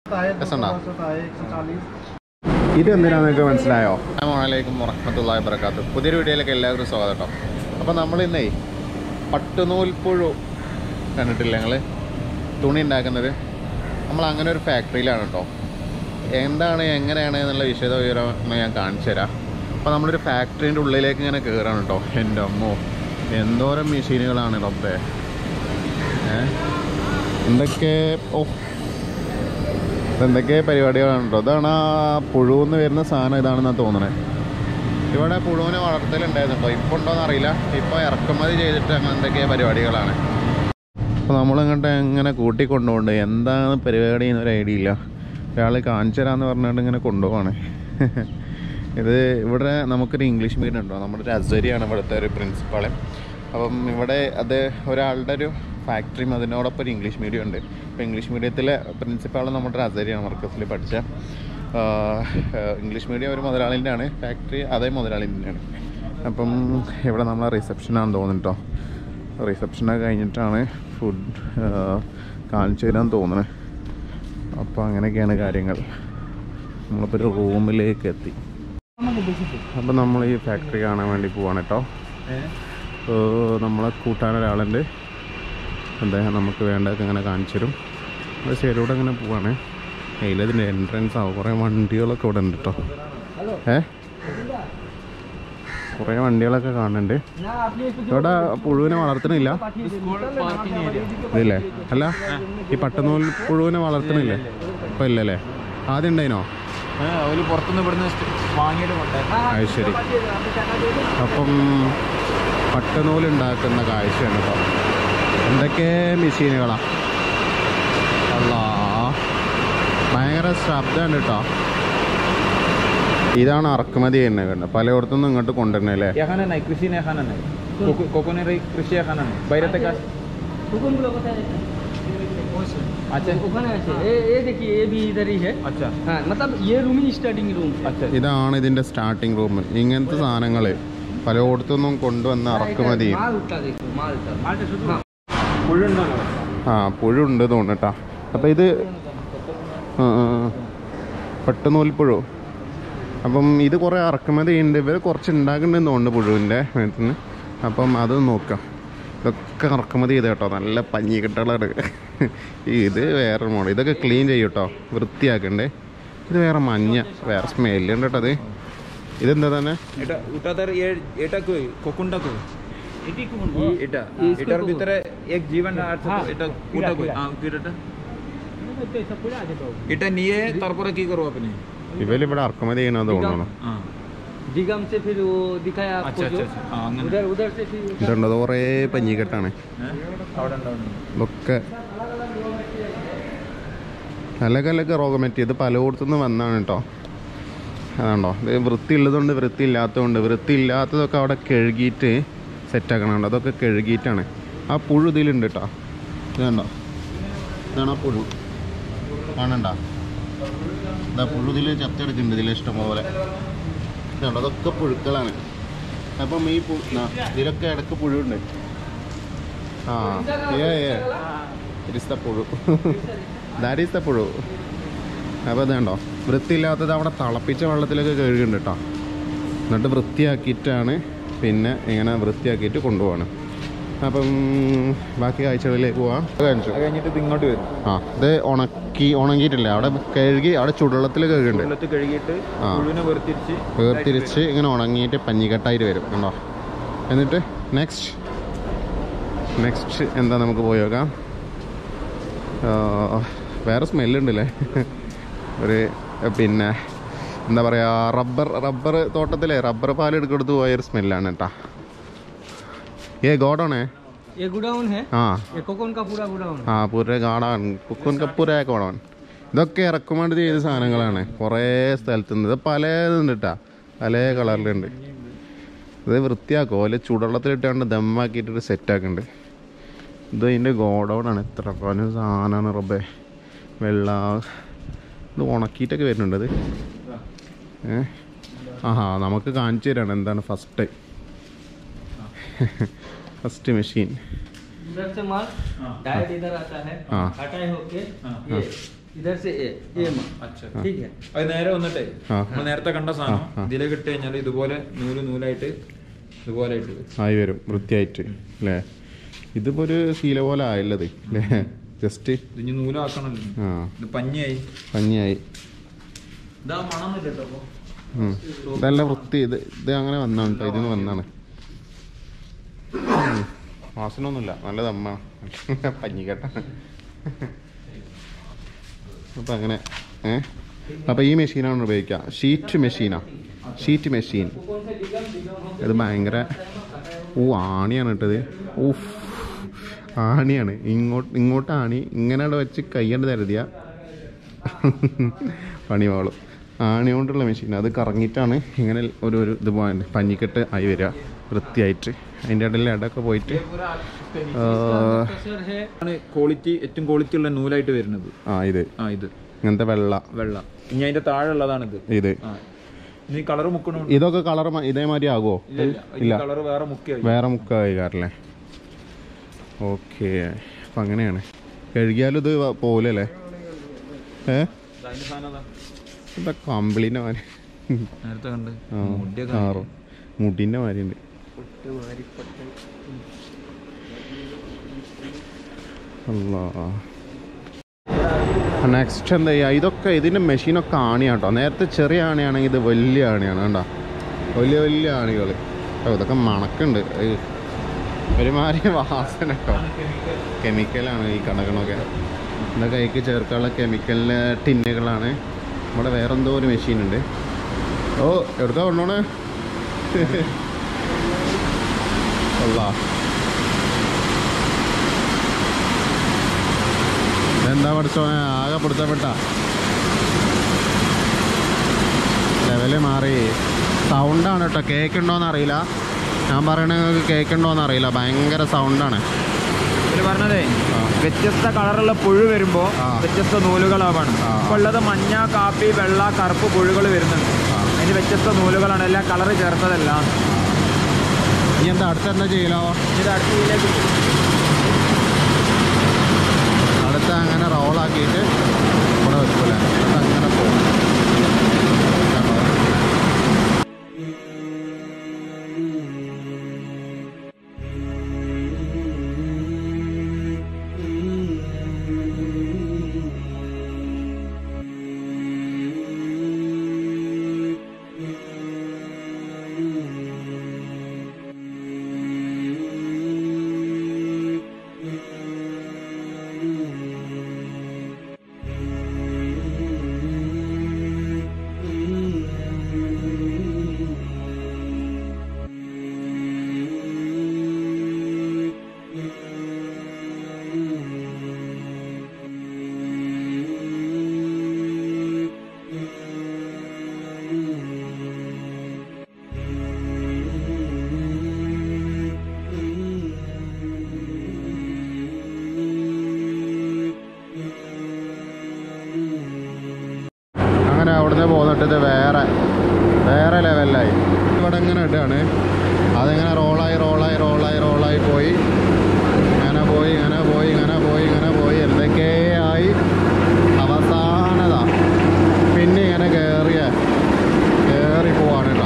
രസമുണ്ടോ ഇത് എന്തിനാന്ന് നിങ്ങൾക്ക് മനസ്സിലായോ അസ്സലാമലൈക്കും വറഹ്മത്തുള്ളാഹി വബറകാതുഹു പുതിയൊരു വീഡിയോയിലേക്ക് എല്ലാവർക്കും സ്വാഗതം കേട്ടോ അപ്പോൾ നമ്മൾ ഇന്നേ പട്ടുനൂൽപ്പുഴു കണ്ടിട്ടില്ല ഞങ്ങൾ തുണി ഉണ്ടാക്കുന്നത് നമ്മൾ അങ്ങനെ ഒരു ഫാക്ടറിയിലാണ് കേട്ടോ എന്താണ് എങ്ങനെയാണ് എന്നുള്ള വിശദ വിവരം ഞാൻ കാണിച്ചു തരാം അപ്പോൾ നമ്മളൊരു ഫാക്ടറീൻ്റെ ഉള്ളിലേക്ക് ഇങ്ങനെ കയറാണ് കേട്ടോ എൻ്റെ അമ്മോ എന്തോരം മെഷീനുകളാണ് റബ്ബേ ഏ എന്തൊക്കെ ഓ എന്തൊക്കെ പരിപാടികളാണ് കേട്ടോ ഇതാണ് ആ പുഴുവെന്ന് വരുന്ന സാധനം ഇതാണെന്നാണ് തോന്നണേ ഇവിടെ പുഴുവിനെ വളർത്തലുണ്ടായിരുന്നു കേട്ടോ ഇപ്പോൾ ഉണ്ടോയെന്ന് അറിയില്ല ഇപ്പോൾ ഇറക്കുമതി ചെയ്തിട്ട് അങ്ങനെ എന്തൊക്കെ പരിപാടികളാണ് അപ്പോൾ നമ്മളിങ്ങോട്ട് എങ്ങനെ കൂട്ടിക്കൊണ്ടുപോകുന്നുണ്ട് എന്താണ് പരിപാടി എന്നൊരു ഐഡിയ ഇല്ല ഒരാൾ കാണിച്ചു തരാമെന്ന് പറഞ്ഞുകൊണ്ട് ഇങ്ങനെ കൊണ്ടുപോവാണ് ഇത് ഇവിടെ നമുക്കൊരു ഇംഗ്ലീഷ് മീഡിയം ഉണ്ടോ നമ്മുടെ ഒരു അസരിയാണ് ഇവിടുത്തെ ഒരു പ്രിൻസിപ്പാള് അപ്പം ഇവിടെ അത് ഒരാളുടെ ഒരു ഫാക്ടറിയും അതിനോടൊപ്പം ഒരു ഇംഗ്ലീഷ് മീഡിയം ഉണ്ട് അപ്പോൾ ഇംഗ്ലീഷ് മീഡിയത്തിലെ പ്രിൻസിപ്പാൾ നമ്മുടെ ഒരു അസരിയാണ് മർക്കസിൽ പഠിച്ച ആഹ്, ആഹ്, ഇംഗ്ലീഷ് മീഡിയം ഒരു മുതലാളിൻ്റെ ആണ് ഫാക്ടറി അതേ മുതലാളിൻ്റെയാണ് അപ്പം ഇവിടെ നമ്മളെ റിസപ്ഷനാണെന്ന് തോന്നുന്നു കേട്ടോ റിസപ്ഷനൊക്കെ കഴിഞ്ഞിട്ടാണ് ഫുഡ് കാണിച്ചു തരാൻ തോന്നുന്നത് അപ്പോൾ അങ്ങനെയൊക്കെയാണ് കാര്യങ്ങൾ നമ്മളിപ്പോൾ ഒരു റൂമിലേക്ക് എത്തി അപ്പോൾ നമ്മൾ ഈ ഫാക്ടറി കാണാൻ വേണ്ടി പോവാണ് കേട്ടോ അപ്പോൾ നമ്മളെ കൂട്ടാൻ ഒരാളുണ്ട് അദ്ദേഹം നമുക്ക് വേണ്ടതൊക്കെ ഇങ്ങനെ കാണിച്ചു തരും അത് സൈഡിലൂടെ അങ്ങനെ പോവാണ് അതിലതിൻ്റെ എൻട്രൻസ് ആവും കുറേ വണ്ടികളൊക്കെ ഇവിടെ ഉണ്ട് കേട്ടോ ഏ കുറേ വണ്ടികളൊക്കെ കാണുന്നുണ്ട് ഇവിടെ പുഴുവിനെ വളർത്തണില്ല ഇല്ലേ അല്ല ഈ പട്ടുനൂൽ പുഴുവിനെ വളർത്തണില്ലേ ഇപ്പം ഇല്ലല്ലേ ആദ്യം ഉണ്ടായിനോ അവര് പുറത്തുനിന്ന് ഇവിടുന്ന് വാങ്ങിയിട്ട് കൊണ്ടായിരുന്നു അത് ശരി അപ്പം പട്ടുനൂൽ ഉണ്ടാക്കുന്ന കാഴ്ചയാണ് കേട്ടോ എന്തൊക്കെ മെഷീനുകളാ അല്ലാ ഭയങ്കര ശബ്ദമുണ്ട് കേട്ടോ ഇതാണ് ഇറക്കുമതി ചെയ്യുന്നത് കണ്ടോ പലയിടത്തുനിന്നും ഇങ്ങോട്ട് കൊണ്ടുവരണേ അല്ലേ എখানে নাই কৃষি নাই এখানে নাই কোকোনের এই কৃষি এখানে নাই বাইরে থেকে আসে हुकुमগুলো কোথায় আছে আচ্ছা ওখানে আছে এ এ দেখি এ भी इधर ही है আচ্ছা हाँ मतलब ये रूम ही स्टार्टिंग रूम আচ্ছা ഇതാണ് ഇതിൻ്റെ സ്റ്റാർട്ടിങ് റൂം ഇങ്ങനത്തെ സാധനങ്ങൾ പലയിടത്തുനിന്നും കൊണ്ടുവന്ന് ഇറക്കുമതി ചെയ്യും মালটা দেখো মালটা মালটা শুধু ആ പുഴുണ്ട് തോന്നുന്നു കേട്ടോ അപ്പം ഇത് ആ, ആ, ആ. പട്ടുനൂൽപ്പുഴു അപ്പം ഇത് കുറേ ഇറക്കുമതി ഉണ്ട് ഇവർ കുറച്ച് ഉണ്ടാക്കുന്നുണ്ടെന്ന് തോന്നുന്നു പുഴുവിൻ്റെ മേത്തുനിന്ന് അപ്പം അത് നോക്കാം ഇതൊക്കെ ഇറക്കുമതി ചെയ്ത് കേട്ടോ നല്ല പഞ്ഞിക്കെട്ടുകളാണ് ഇത് വേറെ മോഡൽ ഇതൊക്കെ ക്ലീൻ ചെയ്യും കേട്ടോ വൃത്തിയാക്കണ്ടേ ഇത് വേറെ മഞ്ഞ വേറെ സ്മെല്ലുണ്ട് കേട്ടോ അത് ഇതെന്താ തന്നെ এটা ওটা তার এর- এটা কই কোকুনটা কই এটি কোন এটা इसको এটার কোকুন। ভিতরে এক জীবন আছে তো, হ্যাঁ, এটা কিরা, ওটা কই কিরা। হ্যাঁ কিরাটা सब पूरा आ जाता এটা নিয়ে তারপরে কি করবো আপনি ഇവരിവിടെ ഇറക്കുമതി ചെയ്യണമെന്ന് തോന്നുന്നു হ্যাঁ दिगम से फिर वो दिखाया आपको अच्छा जो अच्छा अच्छा हाँ അങ്ങനെ उधर उधर से फिर ഇതുണ്ട് അത് കുറേ പഞ്ഞിക്കെട്ടാണ് ഏ? അവിടെ ഉണ്ട്, അവിടെ ഉണ്ട്. ഇതൊക്കെ അലകലക രോഗമറ്റി ഇത് പലയിടത്തുനിന്ന് വന്നാണ് കേട്ടോ അതാണ്ടോ ഇത് വൃത്തി ഉള്ളതുകൊണ്ട് വൃത്തി ഇല്ലാത്തതുകൊണ്ട് വൃത്തി ഇല്ലാത്തതൊക്കെ അവിടെ കഴുകിയിട്ട് സെറ്റാക്കണുണ്ട് അതൊക്കെ കഴുകിയിട്ടാണ് ആ പുഴു ഇതിലുണ്ട് കേട്ടോ ഇത് കണ്ടോ ഇതാണ് ആ പുഴു കാണണ്ട ഇതാ പുഴു ഇതിൽ ചത്തെടുക്കുന്നുണ്ട് ഇതിൽ ഇഷ്ടംപോലെ ഇതുണ്ടോ അതൊക്കെ പുഴുക്കളാണ് അപ്പം ഈ പു ദാ, ഇതിലൊക്കെ ഇടക്ക് പുഴുണ്ട് ആ uh uh it is the puzhu that is the puzhu അപ്പോൾ അത് കണ്ടോ വൃത്തിയില്ലാത്തത് അവിടെ തിളപ്പിച്ച വെള്ളത്തിലൊക്കെ കഴുകുന്നുണ്ട് കേട്ടോ എന്നിട്ട് വൃത്തിയാക്കിയിട്ടാണ് പിന്നെ ഇങ്ങനെ വൃത്തിയാക്കിയിട്ട് കൊണ്ടുപോവാണ് അപ്പം ബാക്കി കാഴ്ചകളിലേക്ക് പോവാം അത് കാണിച്ചു അത് കഴിഞ്ഞിട്ട് ഇത് ഇങ്ങോട്ട് വരും ആ ഇത് ഉണക്കി ഉണങ്ങിയിട്ടില്ല അവിടെ കഴുകി അവിടെ ചുടുവെള്ളത്തിൽ കഴുകുന്നുണ്ട് വെള്ളത്തിൽ കഴുകിയിട്ട് ആ. പുഴുവിനെ വേർതിരിച്ച് വേർതിരിച്ച് ഇങ്ങനെ ഉണങ്ങിയിട്ട് പഞ്ഞിക്കെട്ടായിട്ട് വരും കണ്ടോ എന്നിട്ട് നെക്സ്റ്റ് നെക്സ്റ്റ് എന്താ നമുക്ക് പോയി നോക്കാം ആ, വേറെ സ്മെല്ലുണ്ടല്ലേ ഒരു പിന്നെ എന്താ പറയുക റബ്ബർ റബ്ബർ തോട്ടത്തിലെ റബ്ബർ പാൽ എടുക്കെടുത്ത് പോയൊരു സ്മെല്ലാണ് കേട്ടാ ഏ ഗോഡോണേ ये गुडाउन है ആ ये कोकोन का पूरा गुडाउन ആ പൂര ഗാഡാൻ കുക്കുൻ കപ്പൂര കോടാൻ ഇതൊക്കെ ഇറക്കുമതി ചെയ്ത സാധനങ്ങളാണ് കുറേ സ്ഥലത്ത് നിന്ന് ഇത് പല ഇതുണ്ട് കേട്ടാ പല കളറിലുണ്ട് ഇത് വൃത്തിയാക്കും ഓല ചൂടുവെള്ളത്തിലിട്ടാണ്ട് ദമ്മാക്കിയിട്ടൊരു സെറ്റാക്കുന്നുണ്ട് ഇത് അതിൻ്റെ ഗോഡൗൺ ആണ് എത്ര പല സാധനമാണ് റബ്ബേ വെള്ള ഇത് ഉണക്കിയിട്ടൊക്കെ വരുന്നുണ്ട് ഇത് ഏ ആഹാ നമുക്ക് കാണിച്ചു തരാണ് എന്താണ് ഫസ്റ്റ് ഫസ്റ്റ് മെഷീൻ इधर से माल डायरेक्ट इधर आता है हाँ। हटाए होके हाँ। ये इधर से ए ये मा അച്ഛാ ठीक है അത് നേരെ വന്നിട്ടേ ആ. നമ്മൾ നേരത്തെ കണ്ട സാധനം ആ, ആ. ഇതിലേക്ക് ഇട്ട് കഴിഞ്ഞാൽ ഇതുപോലെ നൂല് നൂലായിട്ട് ഇതുപോലെ ആയിട്ട് വരും. ആയി വരും വൃത്തിയായിട്ട് അല്ലേ ഇതിപ്പോ ഒരു ശീല പോലെ ആയുള്ളത് അല്ലേ ജസ്റ്റ് ഇത് ഇനി നൂലാക്കണല്ലോ ആ ഇത് പഞ്ഞിയായി ഭംഗിയായി ഇതാ മണമില്ല കേട്ടോ അപ്പൊ. ഉം. ഇതെല്ലാം വൃത്തി ഇത് ഇത് അങ്ങനെ വന്നാണ് കേട്ടോ ഇതിന്ന് വന്നാണ് ഉം. വാസനൊന്നുമില്ല നല്ല ദമ്മാണ് പഞ്ഞിക്കട്ട അപ്പം അങ്ങനെ ഏ അപ്പം ഈ മെഷീനാണ് ഉപയോഗിക്കുക ഷീറ്റ് മെഷീനാ ഷീറ്റ് മെഷീൻ कौन सा दिगम दिगम हो ഇത് ഭയങ്കര ഓ ആണിയാണ് ഇട്ടത് ഊഫ് ആണിയാണ് ഇങ്ങോട്ട് ഇങ്ങോട്ട് ആണി ഇങ്ങനെ അവിടെ വെച്ച് കയ്യണ്ട് തരുതിയ പണി വാളും ആണി കൊണ്ടുള്ള മെഷീൻ അത് കറങ്ങിയിട്ടാണ് ഇങ്ങനെ ഒരു ഒരു ഇത് പോകാൻ പഞ്ഞിക്കെട്ട് ആയി വരിക വൃത്തിയായിട്ട് അതിൻ്റെ ഇടയിൽ ഇടയൊക്കെ പോയിട്ട് ആ, सर है ആണ് ക്വാളിറ്റി ഏറ്റവും ക്വാളിറ്റി ഉള്ള നൂലായിട്ട് വരുന്നത് ആ ഇത് ആ ഇത് ഇങ്ങനത്തെ വെള്ള വെള്ള ഇനി അതിന്റെ താഴെ ഉള്ളതാണിത് ഇത് ആ ഇനി കളർ മുക്കണുണ്ട് ഇതൊക്കെ കളർ ഇതേമാതിരി ആകുമോ ഇല്ല ഇല്ല. ഇല്ല കളർ വേറെ മുക്കിയായി വേറെ മുക്ക കഴിക്കാറില്ലേ ഓക്കെ അപ്പം അങ്ങനെയാണ് കഴുകിയാലും ഇത് പോലല്ലേ ഏ അതിന്റെ സാധനം അതാ. എന്താ കമ്പിളിൻ്റെ മാതിരി നേരത്തെ കണ്ട് ആ മുടിയൊക്കെ ആറോ മുടിൻ്റെ മാതിരി ഉണ്ട് അല്ലാ നെക്സ്റ്റ് എന്താ ചെയ്യുക ഇതൊക്കെ ഇതിൻ്റെ മെഷീനൊക്കെ ആണിയാണ് കേട്ടോ നേരത്തെ ചെറിയ ആണിയാണെങ്കിൽ ഇത് വലിയ ആണിയാണ് കണ്ടോ വലിയ വലിയ ആണികൾ ഓ ഇതൊക്കെ മണക്കുണ്ട് ഏയ്. ഒരുമാതിരി വാസന കേട്ടോ കെമിക്കലാണ് ഈ കണക്കണൊക്കെ ഇതൊക്കെ അതിലേക്ക് ചേർക്കാനുള്ള കെമിക്കലിൻ്റെ ടിന്നുകളാണ് നമ്മുടെ വേറെന്തോ ഒരു മെഷീൻ ഉണ്ട് ഓ എവിടുക്കാ കൊണ്ടോണേ അല്ലാ എന്താ പഠിച്ചോ ആകെ പിടുത്തപ്പെട്ട ലെവല് മാറി സൗണ്ടാണ് കേട്ടോ കേൾക്കുണ്ടോന്ന് അറിയില്ല ഞാൻ പറയണ നിങ്ങൾക്ക് കേൾക്കുണ്ടോന്ന് അറിയില്ല ഭയങ്കര സൗണ്ടാണ് ഇതില് പറഞ്ഞതേ ആ. വ്യത്യസ്ത കളറുള്ള പുഴു വരുമ്പോ ആ. വ്യത്യസ്ത നൂലുകളാവാണ് ആ. ഇപ്പൊ ഉള്ളത് മഞ്ഞ കാപ്പി വെള്ള കറുപ്പ് പുഴുകൾ വരുന്നുണ്ട് ആ. അതിന് വ്യത്യസ്ത നൂലുകളാണ് എല്ലാം കളർ ചേർത്തതല്ല ഇനി എന്താ അടുത്ത എന്താ ചെയ്യലോ ഇത് അടുത്ത ഇതിലേക്ക് അടുത്ത അങ്ങനെ റോളാക്കിയിട്ട് ഇവിടെ വെക്കൂല എന്നിട്ട് അങ്ങനെ പോകും കണ്ടോ? അങ്ങനെ അവിടുന്ന് പോന്നിട്ട് ഇത് വേറെ വേറെ ലെവലിലായി ഇവിടെ ഇങ്ങനെ ഇടുകയാണ് അതിങ്ങനെ റോളായി റോളായി റോളായി റോളായി പോയി ഇങ്ങനെ പോയി ഇങ്ങനെ പോയി ഇങ്ങനെ പോയി ഇങ്ങനെ പോയി എന്തൊക്കെയായി അവസാനതാ പിന്നെ ഇങ്ങനെ കയറിയ കയറി പോവാണ് കേട്ടോ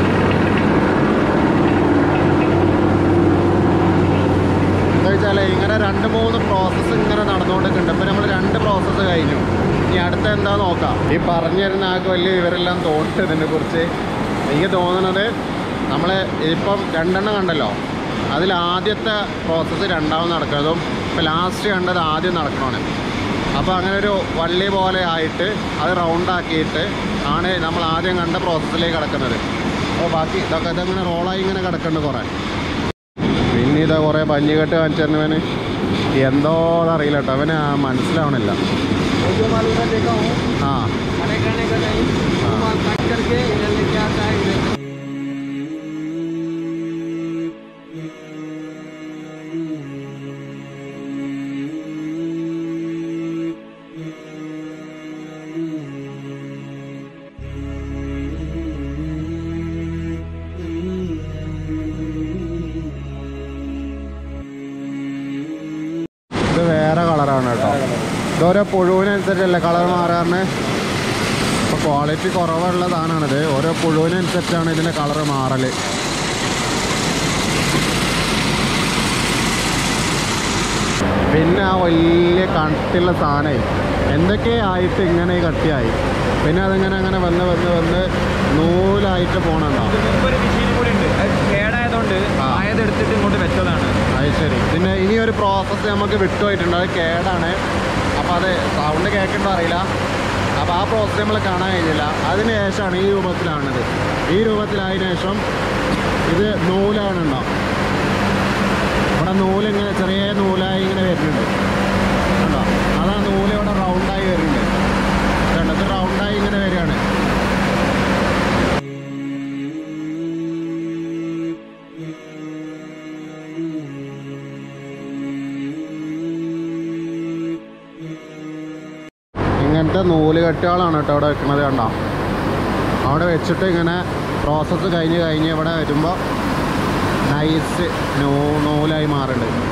എന്താ വെച്ചാലേ ഇങ്ങനെ രണ്ട് മൂന്ന് പ്രോസസ്സ് ഇങ്ങനെ നടന്നുകൊണ്ടിരിക്കുന്നുണ്ട് ഇപ്പം നമ്മൾ രണ്ട് പ്രോസസ്സ് കഴിഞ്ഞു ഇനി അടുത്ത എന്താ നോക്കാം ഈ പറഞ്ഞു തരുന്ന ആൾക്ക് വലിയ വിവരെല്ലാം തോന്നുന്നുണ്ട് ഇതിനെ കുറിച്ച് എനിക്ക് തോന്നുന്നത് നമ്മൾ ഇപ്പം രണ്ടെണ്ണം കണ്ടല്ലോ അതിൽ ആദ്യത്തെ പ്രോസസ്സ് രണ്ടാമത് നടക്കുന്നതും ഇപ്പം ലാസ്റ്റ് കണ്ടത് ആദ്യം നടക്കണമാണ് അപ്പോൾ അങ്ങനെ ഒരു വള്ളി പോലെ ആയിട്ട് അത് റൗണ്ടാക്കിയിട്ട് ആണ് നമ്മൾ ആദ്യം കണ്ട പ്രോസസ്സിലേക്ക് കിടക്കുന്നത് അപ്പോൾ ബാക്കി ഇതൊക്കെ ഇതങ്ങനെ റോളായി ഇങ്ങനെ കിടക്കുന്നുണ്ട് കുറേ പിന്നെ ഇതാ കുറേ പഞ്ഞിക്കെട്ട് കാണിച്ചിരുന്നവന് എന്തോ അറിയില്ല കേട്ടോ അവന് ആ മനസ്സിലാവണില്ല वो जो माल उधर देखा हूँ ആ खाने खाने का नहीं वो हाँ। माल काट करके इधर लेके आता है इधर ഇത് വേറെ കളറാണ് കേട്ടോ ഇതോ ഓരോ പുഴുവിനനുസരിച്ചല്ലേ കളർ മാറാറിന് അപ്പോൾ ക്വാളിറ്റി കുറവുള്ള സാധനമാണിത് ഓരോ പുഴുവിനനുസരിച്ചാണ് ഇതിൻ്റെ കളർ മാറൽ പിന്നെ ആ വലിയ കട്ടിയുള്ള സാധനമായി എന്തൊക്കെ ആയിട്ട് ഇങ്ങനെ ഈ കട്ടിയായി പിന്നെ അതിങ്ങനെ അങ്ങനെ വന്ന് വന്ന് വന്ന് നൂലായിട്ട് പോകണുണ്ടോ ഒരു മെഷീൻ കൂടി ഉണ്ട് അത് കേടായതുകൊണ്ട് ആ. ആയതെടുത്തിട്ട് ഇങ്ങോട്ട് വെച്ചതാണ് അത് ശരി പിന്നെ ഇനി ഒരു പ്രോസസ്സ് നമുക്ക് വിട്ടുപോയിട്ടുണ്ട് അത് കേടാണ് അപ്പോൾ അത് സൗണ്ട് കേൾക്കണ്ടോ അറിയില്ല അപ്പോൾ ആ പ്രോസസ്സ് നമ്മൾ കാണാൻ കഴിഞ്ഞില്ല അതിന് ശേഷമാണ് ഈ രൂപത്തിലാണത് ഈ രൂപത്തിലായതിനു ശേഷം ഇത് നൂലാണുണ്ടോ ഇവിടെ നൂലിങ്ങനെ ചെറിയ നൂലായി ഇങ്ങനെ വരുന്നുണ്ട് കണ്ടോ അതാ നൂല് ഇവിടെ റൗണ്ടായി വരുന്നുണ്ട് കണ്ടോ ഇത് റൗണ്ടായി ഇങ്ങനെ വരികയാണ് ഇങ്ങനത്തെ നൂല് കെട്ടുകളാണ് കേട്ടോ അവിടെ വെക്കുന്നത് കണ്ടോ അവിടെ വെച്ചിട്ട് ഇങ്ങനെ പ്രോസസ്സ് കഴിഞ്ഞ് കഴിഞ്ഞ് ഇവിടെ വരുമ്പോൾ നൈസ് നൂ നൂലായി മാറുന്നുണ്ട്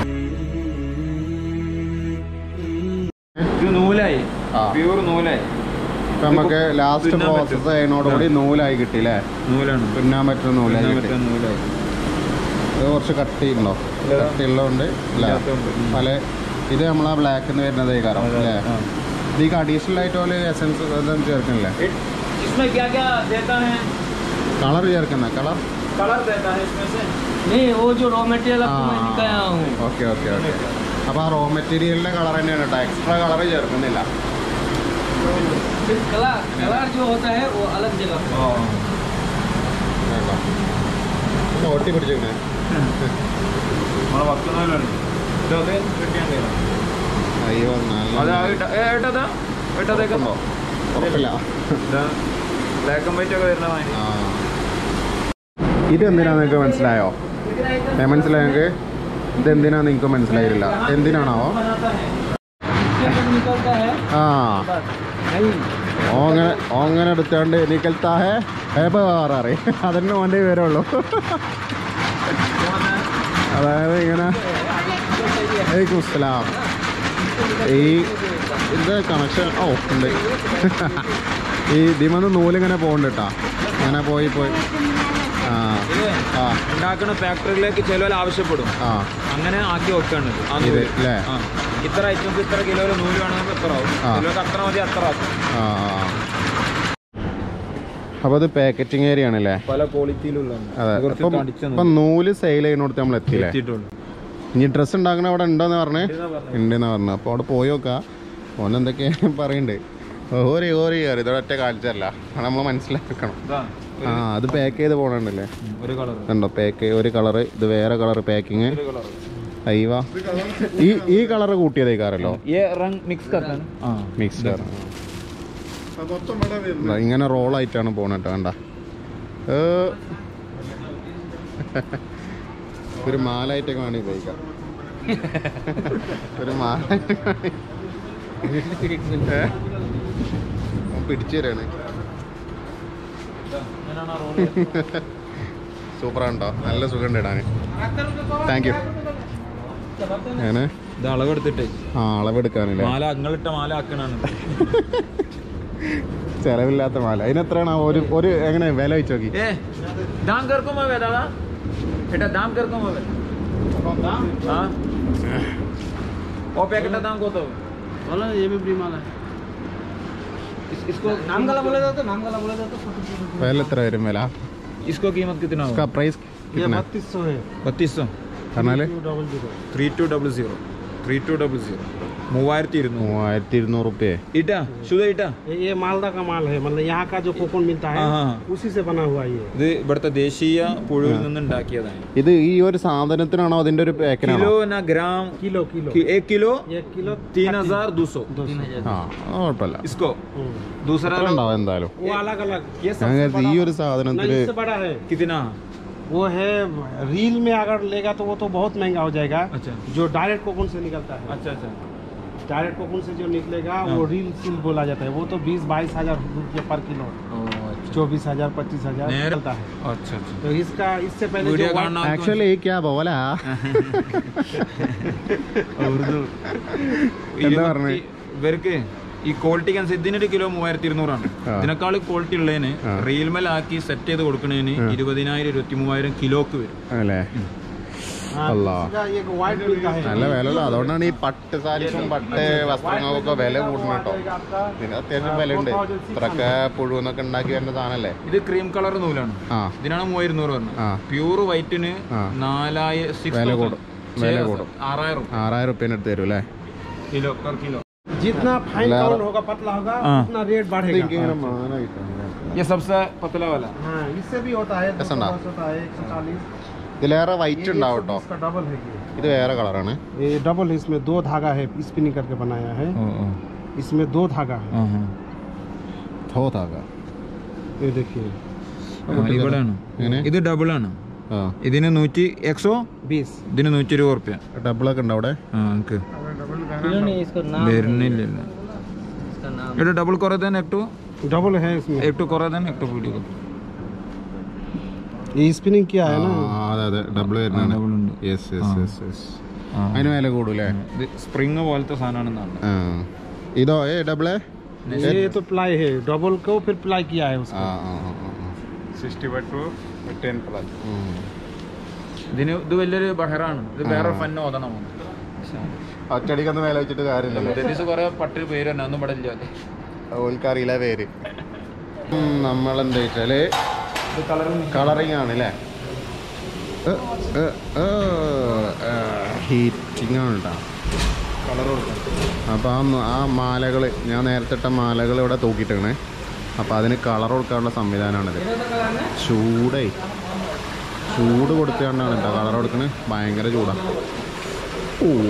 ഇത് നൂലായി ആ. പ്യൂർ നൂലായി ഇപ്പം നമുക്ക് ലാസ്റ്റ് തുന്നാൻ പറ്റും. പ്രോസസ്സ് ചെയ്യുന്നതോടുകൂടി നൂലായി കിട്ടിയില്ലേ നൂലാണ് തുന്നാൻ പറ്റുന്ന നൂലായി തുന്നാൻ കിട്ടി പറ്റുന്ന നൂലായി ഇത് കുറച്ച് കട്ടിയുണ്ടോ ഇല്ല. കട്ടിയുള്ളതുകൊണ്ട് ഇല്ല ഇല്ലാത്തതുകൊണ്ട്. ഉം. പല ഇത് നമ്മളാ ബ്ലാക്ക് എന്ന് വരുന്നത് കാരണം അതെ, അല്ലേ ആ. ഇതിക്ക് അഡീഷണൽ ആയിട്ട് പോലെ എസൻസ് ഇതൊന്നും ചേർക്കണില്ലേ इसमें क्या क्या देता है കളർ ചേർക്കുന്ന കളർ कलर देता है इसमें से नहीं वो जो रॉ मटेरियल आपको मैं दिखाया हूँ ഓക്കെ ഓക്കെ ഓക്കെ അപ്പോൾ ആ റോ മെറ്റീരിയലിൻ്റെ കളർ തന്നെയാണ് കേട്ടോ എക്സ്ട്രാ കളർ ചേർക്കുന്നില്ല फिर कलर कलर जो होता है वो अलग जगह पे കേട്ടോ ഇത് ഒട്ടി പിടിച്ചിരിക്കണേ നമ്മളെ വക്കുന്നവരുണ്ട് ഇതൊക്കെ കിട്ടിയാൽ തരാം അയ്യോ അത് നല്ല ആ ഇട്ട- ഏ, ഇട്ടതാ ഇട്ടതേക്കുണ്ടോ ഉറപ്പില്ല ബ്ലാക്ക് ആൻഡ് വൈറ്റ് ഒക്കെ വരുന്ന വാങ്ങി ആ ഇത് എന്തിനാ നിങ്ങൾക്ക് മനസ്സിലായോ ഏ, മനസ്സിലായോ നിങ്ങൾക്ക് ഇത് എന്തിനാ നിങ്ങൾക്ക് മനസ്സിലായില്ല എന്തിനാണാവോ बनाता है इसके अंदर निकलता है ആ बस नहीं ഓങ്ങനെ ഓങ്ങനെ എടുത്തോണ്ട് നിക്കൽത്താ ഹേ ഏപ്പോ പറയാറ് അതന്നെ ഓൻ്റെ വിവരമുള്ളൂ അതായത് ഇങ്ങനെ വലൈക്കും അസ്സലാം ഈ ഇത് കണക്ഷൻ ഓ ഉണ്ട് ഈ ഇതിമന്ന് നൂലിങ്ങനെ പോകുന്നുണ്ട് കേട്ടോ ഇങ്ങനെ പോയി പോയി ആ ആ ഉണ്ടാക്കുന്ന ഫാക്ടറിയിലേക്ക് ചിലവർ ആവശ്യപ്പെടും ആ അങ്ങനെ ആക്കി വെക്കാണ് ഇത്. ആ ഇത് നൂല്. അല്ലേ ആ. ഇത്ര ഐറ്റംസ് ഇത്ര കിലോ നൂല് വേണമെങ്കിൽ എത്ര ആവും ആ. ചിലർക്ക് അത്ര മതി അത്ര ആക്കും ആ അപ്പോൾ അത് പാക്കറ്റിംഗ് ഏരിയ ആണല്ലേ പല ക്വാളിറ്റിയിലുള്ള അതെ അപ്പം ഇപ്പം നൂല് സെയിൽ ചെയ്യുന്നിടത്ത് നമ്മൾ എത്തിയില്ലേ ഇനി ഡ്രസ്സ് ഉണ്ടാക്കുന്ന അവിടെ ഉണ്ടോന്ന് പറഞ്ഞേ ഉണ്ടെന്ന് പറഞ്ഞു അപ്പോൾ അവിടെ പോയി നോക്കാം ഓൻ എന്തൊക്കെയാണ് പറയുന്നുണ്ട് ഓരി ഓരി കയറി ഇതോടെ ഒറ്റ കാണിച്ചല്ല അത് നമ്മൾ മനസ്സിലാക്കണം ആ അത് പാക്ക് ചെയ്ത് പോകണുണ്ടല്ലേ ഒരു കളർ ഉണ്ടോ പാക്ക് ഒരു കളറ് ഇത് വേറെ കളർ പാക്കിങ് ഒരു കളർ അയ്യവാ ഈ ഈ കളറ് കൂട്ടിയതേക്കാറല്ലോ ये रंग मिक्स करता है ना हाँ മിക്സ്ഡ് ഇങ്ങനെ റോളായിട്ടാണ് പോണത് കേട്ടോ കണ്ട ഒരു മാലായിട്ടൊക്കെ വേണമെങ്കിൽ ഉപയോഗിക്കാം ഒരു മാല പിടിച്ചു തരാണ് സൂപ്പറാണ്ടോ നല്ല സുഖം ഇടാൻ താങ്ക് യു അങ്ങനെ ഇത് അളവെടുത്തിട്ടേ ആ അളവെടുക്കാനില്ല മാല അങ്ങളിട്ട മാല ആക്കണാണ് ചെലവില്ലാത്ത മാല അതിനെത്രയാണ് ഒരു ഒരു എങ്ങനെ വില വെച്ച് നോക്കി ഏ ദാം കർക്കുമ്പോ വേദാ ഏട്ടാ ദാം കർക്കുമ്പോ हाँ ओ पैकेट दाम को तो बोला ये भी फ्री माल है इस, इसको नाम गला बोले जाते नाम गला बोले जाते വില എത്ര വരും വില इसको कीमत कितना इसका होगा प्राइस ये कितना बत्तीस सौ है बत्तीस सौ പറഞ്ഞാല് double zero three two double zero three two double zero മൂവായിരത്തി ഇരുന്നൂറ് മൂവായിരത്തി ഇരുന്നൂറ് റുപ്യ ഇട്ടാ ശുദ്ധ ഇട്ടാ ये ये मालदा का माल है मतलब यहाँ का जो कोकोन मिलता है हाँ, हाँ। उसी से बना हुआ ये ഇത് ഇവിടുത്തെ ദേശീയ പുഴുവിൽ നിന്ന് ഉണ്ടാക്കിയതാണ് ഇത് ഈ ഒരു സാധനത്തിനാണോ അതിന്റെ ഒരു പാക്കിനാണോ കിലോ ന ഗ്രാം किलो किलो कि- एक किलो एक किलो तीन हजार दो सौ ആ അത് കുഴപ്പമില്ല इसको दूसरा അത്ര ഉണ്ടാവും എന്തായാലും वो अलग अलग ये ഞാൻ सबसे കരുതി ഈ बड़ा ഒരു नहीं സാധനത്തില് इससे बड़ा है कितना वो है रील में अगर लेगा तो वो तो बहुत महंगा हो जाएगा अच्छा जो डायरेक्ट कोकोन से निकलता है अच्छा अच्छा डायरेक्ट कोकोन से जो निकलेगा हाँ। वो रील सील बोला जाता है वो तो बीस बाईस हजार रुपये पर किलो चौबीस हजार पच्चीस हजार नेर- निकलता है अच्छा अच्छा तो इसका इससे पहले वीडियो जो का white- नाम ആക്ച്വലി ക്യാ പോല उर्दू എന്താ പറഞ്ഞേ? ഇവർക്ക് ഈ ക്വാളിറ്റിക്ക് അനുസരിച്ച് ഇതിനൊരു കിലോ മൂവായിരത്തി ഇരുന്നൂറാണ് ആ. ഇതിനേക്കാൾ ക്വാളിറ്റി ഉള്ളതിന് ആ. റീൽമേലാക്കി സെറ്റ് ചെയ്ത് കൊടുക്കുന്നതിന് ഇരുപതിനായിരം ഇരുപത്തി മൂവായിരം കിലോക്ക് വരും അല്ലേ हाँ, अल्लाह। इसका एक वाइट बिल का है നല്ല വിലല്ലോ അതുകൊണ്ടാണ് ഈ പട്ട് സാരിക്കും പട്ട് വസ്ത്രങ്ങൾക്കൊക്കെ വില കൂടുന്നത് കേട്ടോ आपका ഇതിന് അത്യാവശ്യം വിലയുണ്ട് ഇത്രയൊക്കെ പുഴുവെന്നൊക്കെ ഉണ്ടാക്കി വരുന്ന സാധനല്ലേ ഇത് ക്രീം കളർ നൂലാണ് ആ ഇതിനാണ് മൂവായിരം ഇരുന്നൂറ് പറഞ്ഞത് ആ പ്യൂർ വൈറ്റിന് ആ. നാലായിരം six വില thousand. കൂടും. വില ശരി, കൂടും. ആറായിരം ആറായിരം റുപ്യേൻ്റെ അടുത്ത് തരും അല്ലേ കിലോ പെർ കിലോ जितना फाइन ला- काउंट होगा पतला होगा हाँ। उतना रेट बढ़ेगा ये सबसे पतला वाला हाँ इससे भी होता है ऐसा ना? 210 होता है एक सौ चालीस ഇതിലേറെ വൈറ്റ് ഉണ്ടാവും കേട്ടോ इसका डबल है ये ഇത് വേറെ കളറാണ് ये डबल है इसमें दो धागा है स्पिनिंग करके बनाया है इसमें दो धागा है തോതാകാം ये देखिए ഇവിടെയാണ് എങ്ങനെ ഇത് ഡബിൾ ആണ് ആ ഇതിന് നൂറ്റി എക്സോ बीस ഇതിന് നൂറ്റി ഇരുപത് റുപ്യ ഡബിളൊക്കെ ഉണ്ട് അവിടെ ആ എനിക്ക് വരുന്നില്ല এটা ডাবল করে দেন একটু डबल है इसमें একটু করে দেন একটু ভিডিও ये स्पिनिंग किया है ना ആ, അതെ അതെ ഡബിൾ വരുന്നതാണ് ഡബിൾ ഉണ്ട് യെസ് യെസ് യെസ് യെസ് അതിന് വില കൂടൂലേ ഇത് സ്പ്രിങ് പോലത്തെ സാധനമാണെന്നാണ് ആ ഇതോ ഏ ഡബിളേ ये तो प्लाई है डबल को फिर प्लाई किया है उसको ആ ആ ആ, ആ, ആ. Sixty by two ten plus ഉം. ഇതിന് ഇത് വലിയൊരു ബഹറാണ് ഇത് വേറെ ഫന്നെ ഓതണം ഒറ്റടിക്കൊന്നും വില വെച്ചിട്ട് കാര്യമില്ലല്ലോ ഡെലിസ് കുറെ പട്ടിൽ പേര് തന്നെ ഒന്നും ഇവിടെ ഇല്ല ഓൽക്കറിയില്ല പേര് നമ്മളെന്താ വെച്ചാല് ഇത് കളറിങ് കളറിങ് ആണ് അല്ലേ ഹീറ്റിംഗ് ആണ് കേട്ടോ കളർ കൊടുക്കണം അപ്പോൾ ആ മ- ആ മാലകൾ ഞാൻ നേരത്തെ ഇട്ട മാലകൾ ഇവിടെ തൂക്കിയിട്ടാണ് അപ്പോൾ അതിന് കളർ കൊടുക്കാനുള്ള സംവിധാനമാണിത് ചൂടേ ചൂട് കൊടുത്തുകൊണ്ടാണ് കേട്ടോ കളർ കൊടുക്കുന്നത് ഭയങ്കര ചൂടാണ് ഓവ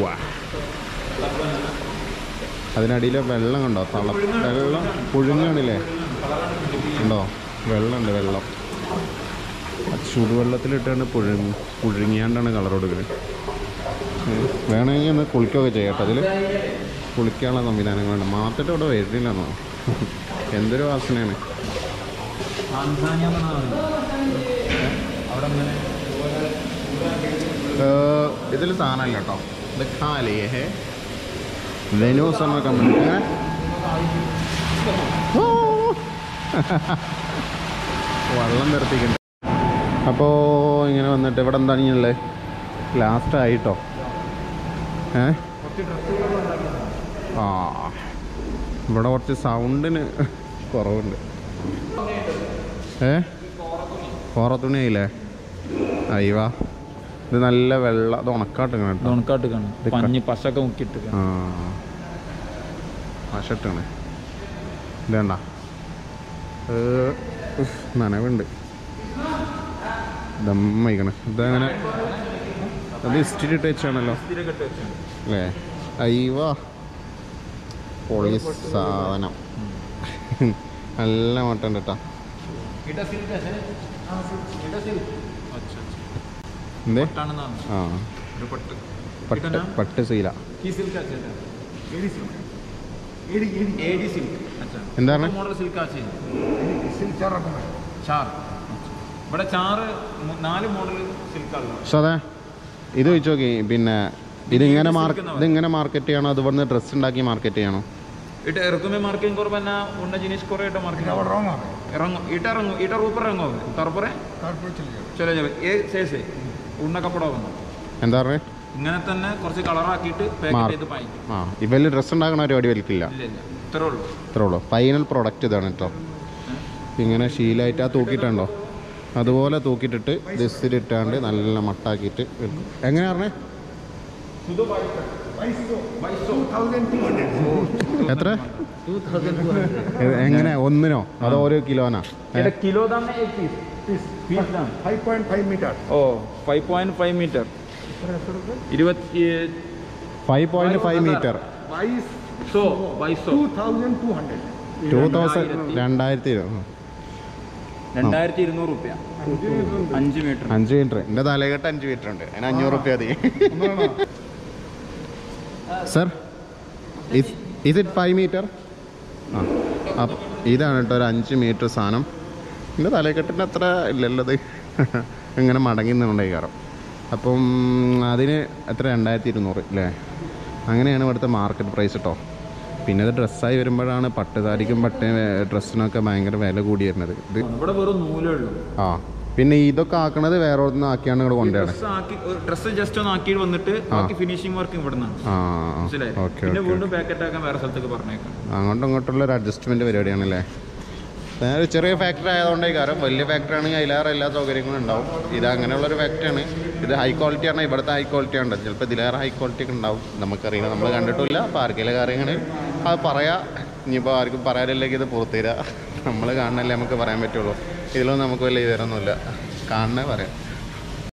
അതിനടിയിൽ വെള്ളം കണ്ടോ തള വെള്ളം പുഴുങ്ങാണില്ലേ ഉണ്ടോ വെള്ളമുണ്ട് വെള്ളം ആ ചുടുവെള്ളത്തിലിട്ടാണ് പുഴുങ്ങി പുഴുങ്ങിയാണ്ടാണ് കളർ കൊടുക്കുന്നത് ഉം. വേണമെങ്കിൽ ഒന്ന് കുളിക്കുകയൊക്കെ ചെയ്യാം കേട്ടോ അതിൽ കുളിക്കാനുള്ള സംവിധാനങ്ങളുണ്ട് മാത്തിട്ട് ഇവിടെ വരുന്നില്ലെന്നോ എന്തൊരു വാസനയാണ് താൻസാനിയ അവിടെ ഇങ്ങനെ ഇതിൽ സാധനമല്ല കേട്ടോ ഇത് ഖാലിയേ ഹേ വെനൂസ് എന്ന കമ്പനി എങ്ങനെ ഓ! വെള്ളം നിർത്തിക്കണ്ട അപ്പോൾ ഇങ്ങനെ വന്നിട്ട് ഇവിടെ എന്താണ് ഇനിയുള്ളത് ലാസ്റ്റ് ആയിട്ടോ ഏ ആ ഇവിടെ കുറച്ച് സൗണ്ടിന് കുറവുണ്ട് ഏ കോറത്തുണി ആയില്ലേ അയ്യവാ ഇത് നല്ല വെള്ള ഇത് ഉണക്കാട്ടിങ്ങനെ കേട്ടോ ഉണക്കാട്ടിക്കാണ് ഇത് ക- പഞ്ഞി പശൊക്കെ മുക്കിയിട്ട് ആ വശട്ടാണ് ഇതേണ്ട നനവുണ്ട് ദമ്മയിക്കണ് ഇതങ്ങനെ അത് ഇസ്റ്റിൽ ഇട്ട് വെച്ചാണല്ലോ അല്ലേ അയ്യവാ പൊളി സാധനം നല്ല മട്ടൻ കേട്ടാ എന്തേ ആ പട്ട് പട്ട് സീല എന്താണ് മോഡൽ സിൽക്ക് ആച്ചി ചാർ ഇവിടെ ചാറ് മു- നാല് മോഡൽ സിൽക്കാണ് പക്ഷെ അതെ ഇത് വെച്ച് നോക്കി പിന്നെ ഇതിങ്ങനെ മാർക്ക് ഇതിങ്ങനെ മാർക്കറ്റ് ചെയ്യണോ അത് ഇവിടുന്ന് ഡ്രസ്സ് ഉണ്ടാക്കി മാർക്കറ്റ് ചെയ്യണോ इट रकमे मार्किंग कर बना उन जिनिस को रेट मार्किंग रंग इटा रंग इटा ऊपर रंग होगा तारपरे चले जावे ये से से ഉണ്ണ കപ്പട വന്നു എന്താ പറയുക ഇങ്ങനെ തന്നെ കുറച്ച് കളറാക്കിയിട്ട് പാക്കറ്റ് മാർ- ചെയ്ത് പായിക്കും ആ ഇവല് ഡ്രസ്സ് ഉണ്ടാക്കണ പരിപാടി വലിക്കില്ല ഇല്ല ഇല്ല ഇത്രേ ഉള്ളൂ ഇത്രേ ഉള്ളൂ ഫൈനൽ പ്രൊഡക്റ്റ് ഇതാണ് കേട്ടോ ഇങ്ങനെ ശീലമായിട്ട് ആ തൂക്കിയിട്ടുണ്ടോ അതുപോലെ തൂക്കിയിട്ടിട്ട് ദിസ്സിലിട്ടാണ്ട് നല്ല മട്ടാക്കിയിട്ട് എടുക്കും എങ്ങനെയാ പറഞ്ഞേ എത്ര എ- എങ്ങനെ ഒന്നിനോ അതോ ഓരോ കിലോനാ এটা কিলো দাম না এক পিস পিস দাম 5.5 meter. ഓ ഫൈവ് പോയിന്റ് ഫൈവ് മീറ്റർ ഇരുപത്തി five point five metre Vice സോ വൈസോ 2,200. ടൂ തൗസൻഡ് രണ്ടായിരത്തി ഇരുപത് രണ്ടായിരത്തി ഇരുന്നൂറ് റുപ്യ അഞ്ച് മീറ്റർ അഞ്ച് മീറ്റർ എൻ്റെ തലകെട്ട് അഞ്ച് മീറ്റർ ഉണ്ട് അതിന് അഞ്ഞൂറ് റുപ്യ മതി sir is it five metre ആ അപ്പം ഇതാണ് കേട്ടോ ഒരു അഞ്ച് മീറ്റർ സാധനം എൻ്റെ തലക്കെട്ടിൻ്റെ അത്ര ഇല്ലല്ലത് ഇങ്ങനെ മടങ്ങി നിന്നുണ്ടായി കാരണം അപ്പം അതിന് എത്ര രണ്ടായിരത്തി ഇരുന്നൂറ് അല്ലേ അങ്ങനെയാണ് ഇവിടുത്തെ മാർക്കറ്റ് പ്രൈസ് കേട്ടോ പിന്നെ ഇത് ഡ്രസ്സായി വരുമ്പോഴാണ് പട്ടുസാരിക്കും പട്ട് ഡ്രസ്സിനൊക്കെ ഭയങ്കര വില കൂടി വരുന്നത് ഇത് ഇവിടെ വെറും നൂലേ ഉള്ളൂ ആ പിന്നെ ഇതൊക്കെ ആക്കണത് വേറെ ഒന്ന് ആക്കിയാണ് ഇവിടെ കൊണ്ടുവരണം ഡ്രസ് ആക്കി ഡ്രസ് ജസ്റ്റ് ഒന്ന് ആക്കി വന്നിട്ട് ബാക്കി ഫിനിഷിംഗ് വർക്ക് ഇവിടെ നിന്നാണ് ആ മനസ്സിലായി ഓക്കെ പിന്നെ ഓക്കെ വീണ്ടും പാക്കറ്റ് ആക്കാൻ വേറെ സ്ഥലത്തേക്ക് പറഞ്ഞേക്കാം അങ്ങോട്ടും ഇങ്ങോട്ടുള്ള ഒരു അഡ്ജസ്റ്റ്മെന്റ് പരിപാടിയാണല്ലേ ഞാൻ ഒരു ചെറിയ ഫാക്ടറി ആയതുകൊണ്ടേ കാരണം വലിയ ഫാക്ടറി ആണെങ്കിൽ അതിലേറെ എല്ലാ സൗകര്യങ്ങളും ഉണ്ടാവും ഇത് അങ്ങനെയുള്ള ഒരു ഫാക്ടറിയാണ് ഇത് ഹൈ ക്വാളിറ്റി ആണ് ഇവിടുത്തെ ഹൈ ക്വാളിറ്റി ആണ് ചിലപ്പോൾ ഇതിലേറെ ഹൈ ക്വാളിറ്റി ഒക്കെ ഉണ്ടാവും നമുക്കറിയില്ല നമ്മൾ കണ്ടിട്ടില്ല അപ്പോൾ ആർക്കെങ്കിലും കാര്യങ്ങൾ അത് പറയാ ഇനിയിപ്പോൾ ആർക്കും പറയാനില്ലെങ്കിൽ ഇത് പുറത്തുതരാ നമ്മൾ കാണണല്ലേ നമുക്ക് പറയാൻ പറ്റുള്ളൂ ഇതിലൊന്നും നമുക്ക് വലിയ വിവരമൊന്നുമില്ല കാണണേ പറയാം